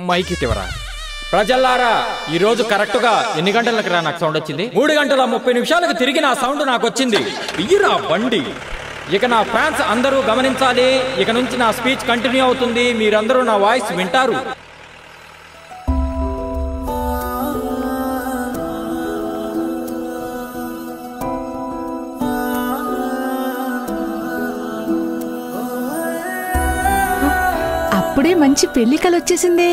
Mic ఇటివరా ప్రజల్లారా ఈ రోజు correct గా ఎన్ని గంటలకు రా నాకు సౌండ్ వచ్చింది మూడు గంటల ముప్పై నిమిషాలకు తిరిగి నా సౌండ్ నాకు వచ్చింది ఇయ్యరా బండి ఇక నా ఫ్యాన్స్ అందరూ గమనించాలి ఇక నుంచి నా స్పీచ్ కంటిన్యూ అవుతుంది మీరందరూ నా వాయిస్ వింటారు అప్పుడే మంచి పెళ్లి కల వచ్చేసిందే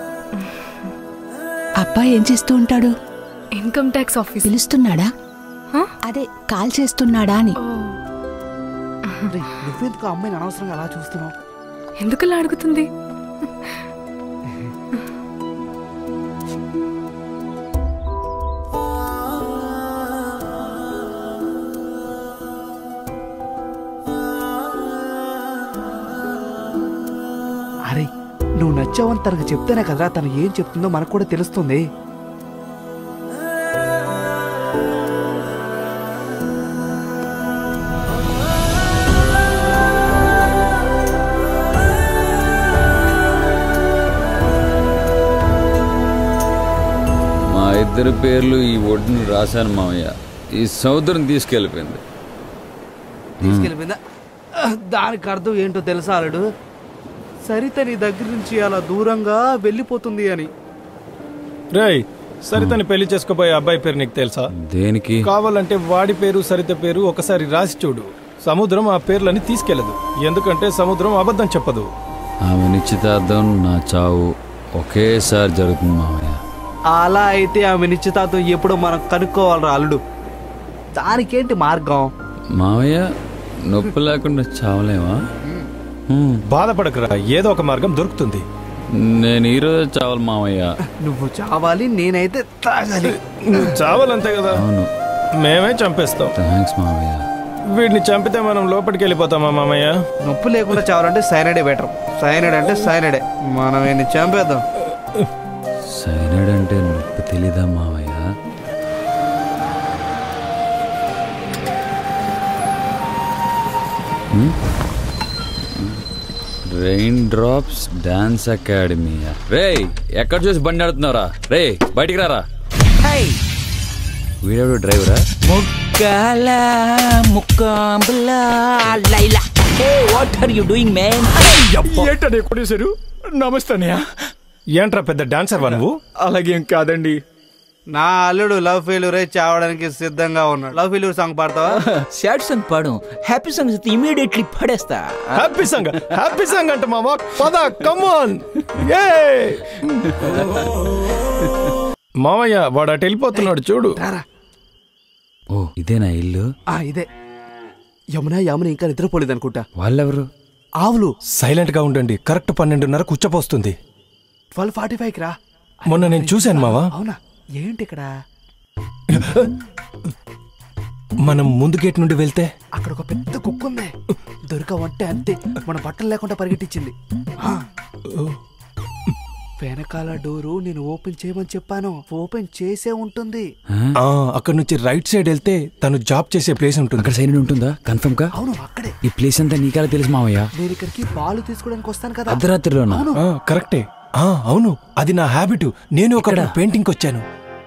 అబ్బాయి ఏం చేస్తూ ఉంటాడు ఇన్కమ్ ట్యాక్స్ ఆఫీస్ పిలుస్తున్నాడా అదే కాల్ చేస్తున్నాడా అని రేయ్, నువ్వెందుకు ఆ అమ్మాయిని అనవసరంగా అలా చూస్తున్నావు ఎందుకలా అడుగుతుంది అరే నువ్వు నచ్చావని తనకు చెప్తేనే కదరా తను ఏం చెప్తుందో మనకు కూడా తెలుస్తుంది మా ఇద్దరి పేర్లు ఈ ఒడ్డును రాశాను మామయ్య ఈ సముద్రం తీసుకెళ్ళిపోయింది తీసుకెళ్ళిపోయిందా దానికి అర్థం ఏంటో తెలుసా అల్లుడు సరిత నీ దగ్గర నుంచి అలా దూరంగా వెళ్ళిపోతుంది అని రేయ్ సరితని పెళ్లి చేసుకోబోయే అబ్బాయి పేరు నీకు తెలుసా దేనికి కావాలంటే వాడి పేరు సరిత పేరు ఒకసారి రాసి చూడు సముద్రం ఆ పేర్లని తీసుకెళ్లదు ఎందుకంటే సముద్రం అబద్ధం చెప్పదు ఆమె నిశ్చితార్థం నా చావు ఒకేసారి జరుగుతుంది మామయ్య అలా అయితే ఆమె నిశ్చితార్థం ఎప్పుడో మనం కనుక్కోవాలరా అల్లుడు దానికేంటి మార్గం మామయ్య నొప్పి లేకుండా చావలేమా హ్మ్. బాధపడకురా ఏదో ఒక మార్గం దొరుకుతుంది నేను ఈరోజు చావాలి మామయ్య నువ్వు చావాలి నేనైతే తాగాలి నువ్వు చావాలంతే కదా అవును మేమే చంపేస్తాం థ్యాంక్స్ మామయ్య వీడిని చంపితే మనం లోపలికి వెళ్ళిపోతామా మామయ్య నొప్పి లేకుండా చావాలంటే సైనడే బెటర్ సైనడ్ అంటే సైనడే మనం ఈయన్ని చంపేద్దాం సైనడ్ అంటే నొప్పి తెలీదా మామయ్య రెయిన్ డ్రాప్స్ డాన్స్ అకాడమీ రే ఎక్కడ చూసి బండి ఆడుతున్నారా రే బయటికి రారా వీడెవడు డ్రైవరా ముక్కల ముక్కాంబుల Laila hey what are you doing man ఏంటనే కొడేశారు నమస్తే అన్నయ్య ఏంట్రా పెద్ద డాన్సర్ వా నువ్వు అలాగేం కాదండి నా అల్లుడు లవ్ ఫెయిల్యూర్ అయి చావడానికి సిద్ధంగా ఉన్నాడు లవ్ ఫెయిల్యూర్ సాంగ్ పాడతావా సాడ్ సాంగ్ పాడు హ్యాపీ సాంగ్స్ అయితే ఇమీడియట్లీ పడేస్తా హ్యాపీ సాంగ్ హ్యాపీ సాంగ్ అంట మామ పద కమాన్ మామయ్య వాడు అటు వెళ్ళిపోతున్నాడు చూడు రారా ఓ ఇదేనా ఇల్లు ఆ ఇదే యమున యమున ఇంకా నిద్రపోలేదు అనుకుంటా వాళ్ళెవరు ఆవులు సైలెంట్ గా ఉండండి కరెక్ట్ పన్నెండున్నర కుచ్చపోస్తుంది ట్వెల్వ్ ఫార్టీ ఫైవ్ రా మొన్న నేను చూశాను మావా అవునా ఏంటి ఇక్కడ మనం ముందు గేట్ నుండి వెళ్తే అక్కడ ఒక పెద్ద కుక్క ఉంది దొరకవంటే అంతే మన బట్టలు లేకుండా పరిగెట్టించింది ఆ. వెనకాల డోరు నేను ఓపెన్ చేయమని చెప్పాను ఓపెన్ చేసే ఉంటుంది ఆ అక్కడ నుంచి రైట్ సైడ్ వెళ్తే తను జాబ్ చేసే ప్లేస్ ఉంటుంది అక్కడ సైన్ ఉంటుందా కన్ఫర్మ్ గా అవును అక్కడే ఈ ప్లేస్ అంతా నీకెలా తెలుసు మామయ్య నేను ఇక్కడికి పాలు తీసుకోవడానికి వస్తాను కదా అర్ధరాత్రిలోనా అవును ఆ, కరెక్టే ఆ అవును అది నా హ్యాబిట్ నేను ఒక పెయింటింగ్ వచ్చాను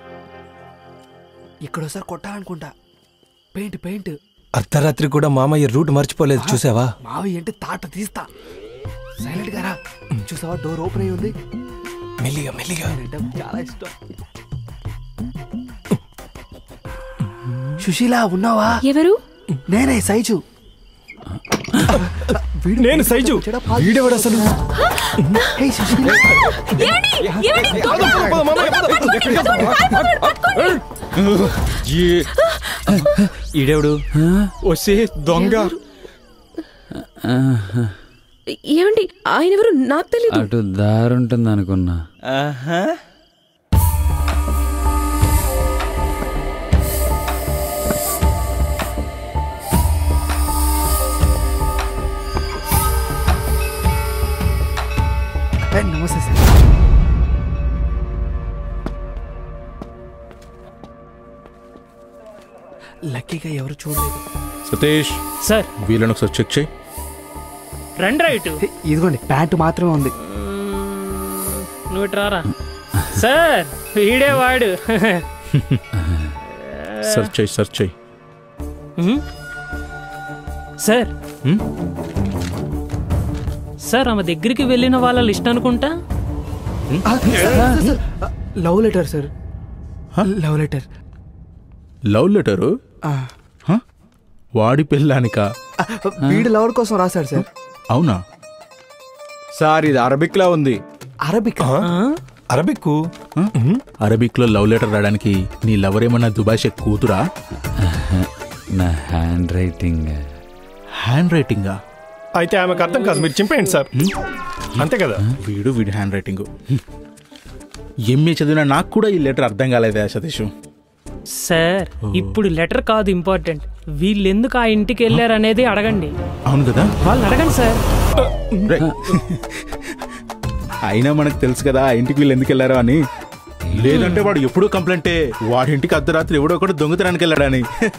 ఇక్కడ ఒకసారి కొట్టాలనుకుంటా పెయింట్ పెయింట్ అర్ధరాత్రి కూడా మామయ్య రూట్ మర్చిపోలేదు చూసావా మావి అంటే తాట తీస్తా సైలెంట్ గారా చూసావా డోర్ ఓపెన్ అయి ఉంది మెల్లిగా మెల్లిగా నేనంటే చాలా ఇష్టం సుశీల ఉన్నావా ఎవరు నేనే సైజు వీడు నేను సైజు వచ్చాడా? పాలు వీడెవడు అసలు హే సుశీల ఈడెవడు వస్తే దొంగ ఏమండి ఆయన ఎవరు నాకు తెలియదు అటు దారి ఉంటుంది అనుకున్నా హే, నమస్తే సార్ లక్కీగా ఎవరు చూడలేదు సతీష్ సార్ వీళ్ళని ఒకసారి చెక్ చేయి రండి రైట్ హే, ఇదిగోండి ప్యాంటు మాత్రమే ఉంది నువ్వు ఇటు రారా సార్ వీడే వాడు సెర్చ్ చేయి సెర్చ్ చేయి హ్మ్? సార్ హ్మ్? సార్ ఆమె దగ్గరికి వెళ్ళిన వాళ్ళ లిస్ట్ అనుకుంటా love letter sir love letter love letter హ? వాడి పెళ్ళానికా వీడి లవర్ కోసం రాశాడు సార్ అవునా సార్ ఇది అరబిక్ లా ఉంది అరబిక్ అరబిక్ అరబిక్ లో లవ్ లెటర్ రాయడానికి నీ లవర్ ఏమన్నా దుబాయ్ షేక్ కూతురా నా హ్యాండ్ రైటింగ్ హ్యాండ్ రైటింగా అయితే ఆమెకు అర్థం కాదు మీరు చింపేయండి సార్ అంతే కదా వీడు వీడి హ్యాండ్ రైటింగ్ ఎంఏ చదివిన నాకు కూడా ఈ లెటర్ అర్థం కాలేదే సతీష్ సార్ ఇప్పుడు లెటర్ కాదు ఇంపార్టెంట్ వీళ్ళు ఎందుకు ఆ ఇంటికి వెళ్ళారు అనేది అడగండి అవును కదా వాళ్ళని అడగండి సార్ రేయ్. అయినా మనకు తెలుసు కదా ఆ ఇంటికి వీళ్ళు ఎందుకు వెళ్ళారో అని లేదంటే వాడు ఎప్పుడూ కంప్లైంటే వాడి ఇంటికి అర్ధరాత్రి ఎవడో ఒకటి దొంగతనానికి వెళ్ళాడని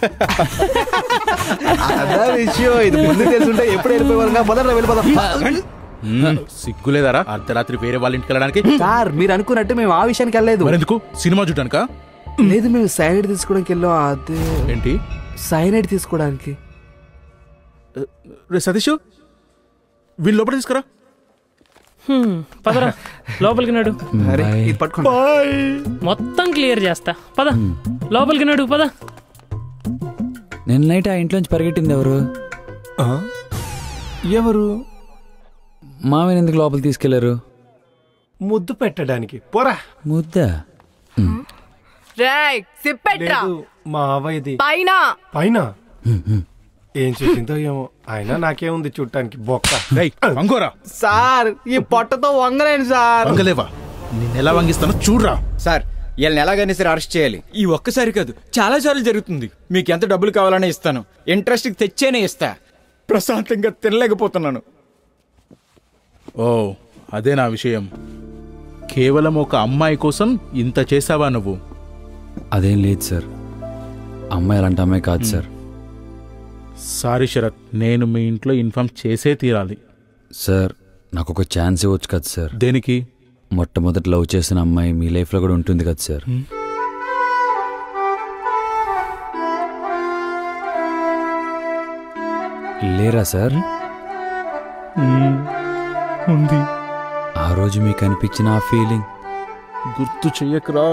అదే విషయం ఇది ముందు తెలుసుంటే ఎప్పుడు వెళ్ళిపోయేవారు మొదట వెళ్ళిపోదాం మ్మ్. సిగ్గులేదారా అర్ధరాత్రి వేరే వాళ్ళ ఇంటికి వెళ్ళడానికి సార్ మీరు అనుకున్నట్టు మేము ఆ విషయానికి వెళ్ళలేదు మరెందుకు సినిమా చూడడానికా లేదు మేము సైనైడ్ తీసుకోవడానికి వెళ్ళాం అదే ఏంటి సైనైడ్ తీసుకోవడానికి రే సతీష్ వీళ్ళు లోపల తీసుకురా హ్మ్, పదరా లోపలికి నడు అరే ఇది పట్టుకోండి మొత్తం క్లియర్ చేస్తా పద లోపలికి నడు పద నిన్న నైట్ ఆ ఇంట్లోంచి పరిగెట్టింది ఎవరు ఆ? ఎవరు మామయ్య ఎందుకు లోపల తీసుకెళ్లారు ముద్దు పెట్టడానికి పోరా ముద్ద రాయ్ సిప్పెట్రా లేదు మా అవ్వది పైన పైన ఏం చెప్పిందో ఏమో అయినా నాకేముంది చూడటానికి బొక్క రేయ్ వంగోరా సార్ ఈ పొట్టతో వంగలేను సార్ వంగలేవా నేను ఎలా వంగిస్తానో చూడరా సార్ వీళ్ళని ఎలాగైనా సరే అరెస్ట్ చేయాలి ఈ ఒక్కసారి కాదు చాలా సార్లు జరుగుతుంది మీకు ఎంత డబ్బులు కావాలనే ఇస్తాను ఇంట్రెస్ట్ తెచ్చేనే ఇస్తా ప్రశాంతంగా తినలేకపోతున్నాను ఓ అదే నా విషయం కేవలం ఒక అమ్మాయి కోసం ఇంత చేసావా నువ్వు అదేం లేదు సార్ అమ్మాయి అలాంటి అమ్మాయి కాదు సార్ సారీ శరత్ నేను మీ ఇంట్లో ఇన్ఫార్మ్ చేసే తీరాలి సార్ నాకు ఒక ఛాన్స్ ఇవ్వచ్చు కదా సార్ దేనికి మొట్టమొదటి లవ్ చేసిన అమ్మాయి మీ లైఫ్లో కూడా ఉంటుంది కదా సార్ లేరా సార్ ఉంది ఆ రోజు మీకు అనిపించిన ఆ ఫీలింగ్ గుర్తు చెయ్యకురా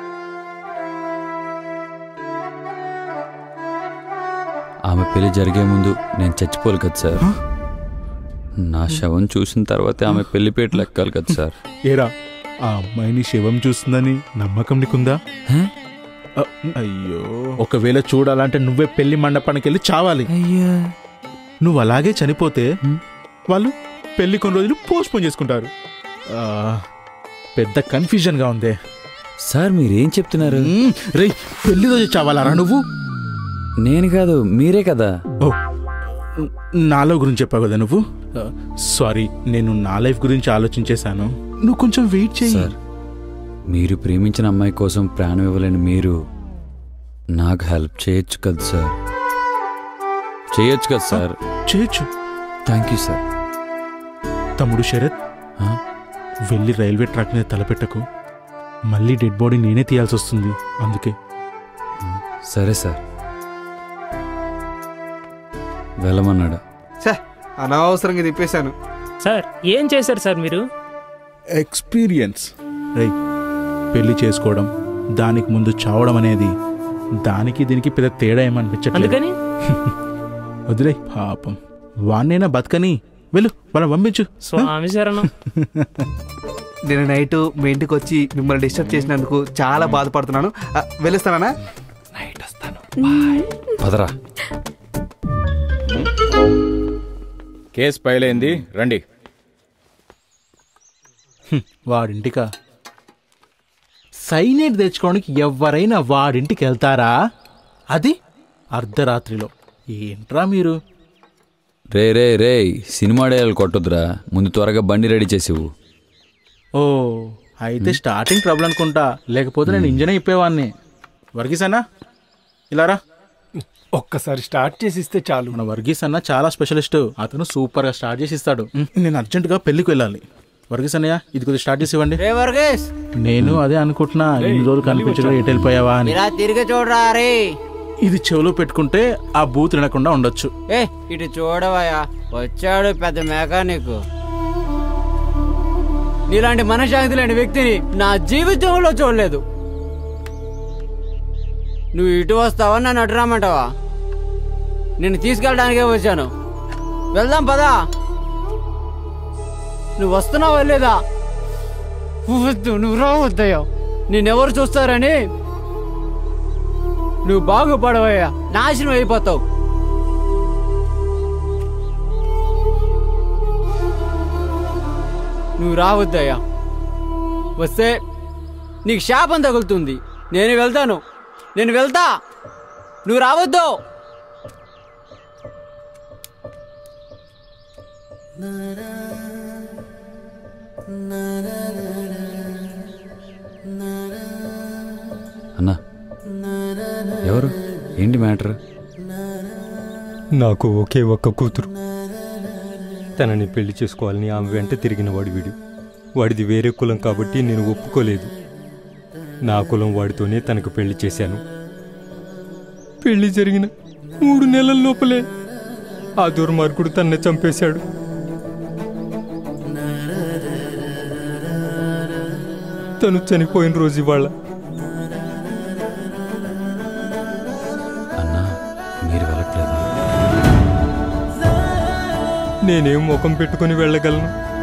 ఆమె పెళ్లి జరిగే ముందు నేను చచ్చిపోవాలి కదా సార్ నా శవం చూసిన తర్వాతే ఆమె పెళ్లి పేటలు ఎక్కాలి కదా సార్ ఏరా ఆ అమ్మాయిని శవం చూస్తుందని నమ్మకం నీకుందా హ? అ, అయ్యో ఒకవేళ చూడాలంటే నువ్వే పెళ్లి మండపానికి వెళ్ళి చావాలి అయ్యా నువ్వు అలాగే చనిపోతే వాళ్ళు పెళ్లి కొన్ని రోజులు పోస్ట్ పోన్ చేసుకుంటారు ఆ, పెద్ద కన్ఫ్యూజన్ గా ఉందే సార్ మీరేం చెప్తున్నారు మ్మ్, రేయ్ పెళ్లి రోజు చావాలారా నువ్వు నేను కాదు మీరే కదా ఓ నాలో గురించి చెప్పావు కదా నువ్వు సారీ నేను నా లైఫ్ గురించి ఆలోచించేశాను నువ్వు కొంచెం వెయిట్ చేయి సార్ మీరు ప్రేమించిన అమ్మాయి కోసం ప్రాణం ఇవ్వలేని మీరు నాకు హెల్ప్ చేయొచ్చు కదా సార్ చేయొచ్చు కదా సార్ చేయొచ్చు థ్యాంక్ యూ సార్ తమ్ముడు శరత్ ఆ? వెళ్ళి రైల్వే ట్రాక్ మీద తలపెట్టకు మళ్ళీ డెడ్ బాడీ నేనే తీయాల్సి వస్తుంది అందుకే సరే సార్ వెళ్ళమన్నాడు ఛే, అనవసరంగా తిప్పేశాను సార్ ఏం చేశారు సార్ మీరు ఎక్స్పీరియన్స్ రై పెళ్లి చేసుకోవడం దానికి ముందు చావడం అనేది దానికి దీనికి పెద్ద తేడా ఏమనిపించట్లేదు అందుకని వదిలే పాపం వాణ్ణైనా బతకని వెళ్ళు వాళ్ళని పంపించు స్వామి శరణం నేను నైట్ మీ ఇంటికి వచ్చి మిమ్మల్ని డిస్టర్బ్ చేసినందుకు చాలా బాధపడుతున్నాను ఆ, వెళ్ళిస్తానా నైట్ వస్తాను పదరా కేసు పైలైంది రండి వాడింటికా సైనైడ్ తెచ్చుకోవడానికి ఎవరైనా వాడింటికి వెళ్తారా అది అర్ధరాత్రిలో ఏంట్రా మీరు రే రే రే సినిమా డేయాలు కొట్టొద్దురా ముందు త్వరగా బండి రెడీ చేసివు ఓ అయితే స్టార్టింగ్ ట్రబుల్ అనుకుంటా లేకపోతే నేను ఇంజనే ఇప్పేవాడిని వర్గీస్ అన్నా ఇలారా ఒక్కసారి స్టార్ట్ చేసి ఇస్తే చాలు మన వర్గీస్ అన్న చాలా స్పెషలిస్ట్ అతను సూపర్ గా స్టార్ట్ చేసి ఇస్తాడు నేను అర్జెంట్ గా పెళ్లికి వెళ్ళాలి వర్గీస్ అన్నయ్య ఇది కొద్దిగా స్టార్ట్ చేసి ఇవ్వండి రే వర్గేష్ నేను అదే అనుకుంటున్నా ఇన్ని రోజులు కనిపించడం ఎటు వెళ్ళిపోయావా అని ఇలా తిరిగి చూడరా రే ఇది చెవిలో పెట్టుకుంటే ఆ బూత్ వినకుండా ఉండొచ్చు ఏ ఇటు చూడవయ్యా వచ్చాడు పెద్ద మెకానిక్ నీలాంటి మనశ్శాంతి లేని వ్యక్తిని నా జీవితంలో చూడలేదు నువ్వు ఇటు వస్తావా నన్ను అటు రమ్మంటావా నిన్ను తీసుకెళ్ళడానికే వచ్చాను వెళ్దాం పదా నువ్వు వస్తున్నావా లేదా వద్దు నువ్వు రావద్దయ్యా నిన్నెవరు చూస్తారని నువ్వు బాగుపడవయ్యా నాశనం అయిపోతావు నువ్వు రావద్దయ్యా వస్తే నీకు శాపం తగులుతుంది నేను వెళ్తాను నేను వెళ్తా నువ్వు రావద్దు అన్నా ఎవరు ఏంటి మ్యాటర్ నాకు ఒకే ఒక్క కూతురు తనని పెళ్లి చేసుకోవాలని ఆమె వెంట తిరిగిన వాడు వీడు వాడిది వేరే కులం కాబట్టి నేను ఒప్పుకోలేదు నా కులం వాడితోనే తనకు పెళ్లి చేశాను పెళ్లి జరిగిన మూడు నెలల లోపలే ఆ దుర్మార్గుడు తన్నే చంపేశాడు తను చనిపోయిన రోజు ఇవాళ అన్నా మీరు వెళ్ళట్లేదు నేనేం ముఖం పెట్టుకుని వెళ్ళగలను